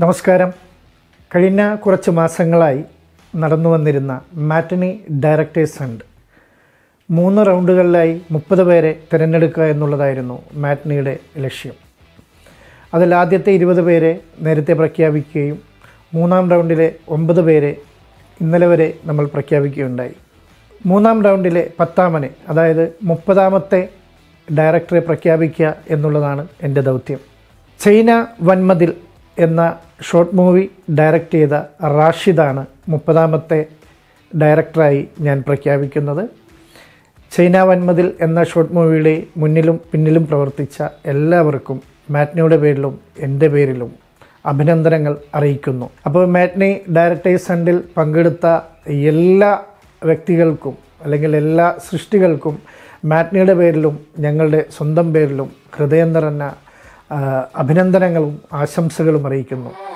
നമസ്കാരം കഴിഞ്ഞ കുറച്ച് മാസങ്ങളായി നടന്നു വന്നിരുന്ന മാറ്റനി ഡയറക്ടേഴ്സ് ഫണ്ട് മൂന്ന് റൗണ്ടുകളിലായി മുപ്പത് പേരെ തിരഞ്ഞെടുക്കുക എന്നുള്ളതായിരുന്നു മാറ്റ്നിയുടെ ലക്ഷ്യം അതിൽ ആദ്യത്തെ ഇരുപത് പേരെ നേരത്തെ പ്രഖ്യാപിക്കുകയും മൂന്നാം റൗണ്ടിലെ ഒമ്പത് പേരെ ഇന്നലെ വരെ നമ്മൾ പ്രഖ്യാപിക്കുകയുണ്ടായി മൂന്നാം റൗണ്ടിലെ പത്താമനെ അതായത് മുപ്പതാമത്തെ ഡയറക്ടറെ പ്രഖ്യാപിക്കുക എന്നുള്ളതാണ് എൻ്റെ ദൗത്യം ചൈന വൻമതിൽ എന്ന ഷോർട്ട് മൂവി ഡയറക്റ്റ് ചെയ്ത റാഷിദാണ് മുപ്പതാമത്തെ ഡയറക്ടറായി ഞാൻ പ്രഖ്യാപിക്കുന്നത് ചൈന വൻമതിൽ എന്ന ഷോർട്ട് മൂവിയുടെ മുന്നിലും പിന്നിലും പ്രവർത്തിച്ച എല്ലാവർക്കും മാറ്റ്നിയുടെ പേരിലും എൻ്റെ പേരിലും അഭിനന്ദനങ്ങൾ അറിയിക്കുന്നു അപ്പോൾ മാറ്റ്നി ഡയറക്ടേഴ്സ് ഫണ്ടിൽ പങ്കെടുത്ത എല്ലാ വ്യക്തികൾക്കും അല്ലെങ്കിൽ എല്ലാ സൃഷ്ടികൾക്കും മാറ്റ്നിയുടെ പേരിലും ഞങ്ങളുടെ സ്വന്തം പേരിലും ഹൃദയം നിറഞ്ഞ ആ, അഭിനന്ദനങ്ങളും ആശംസകളും അറിയിക്കുന്നു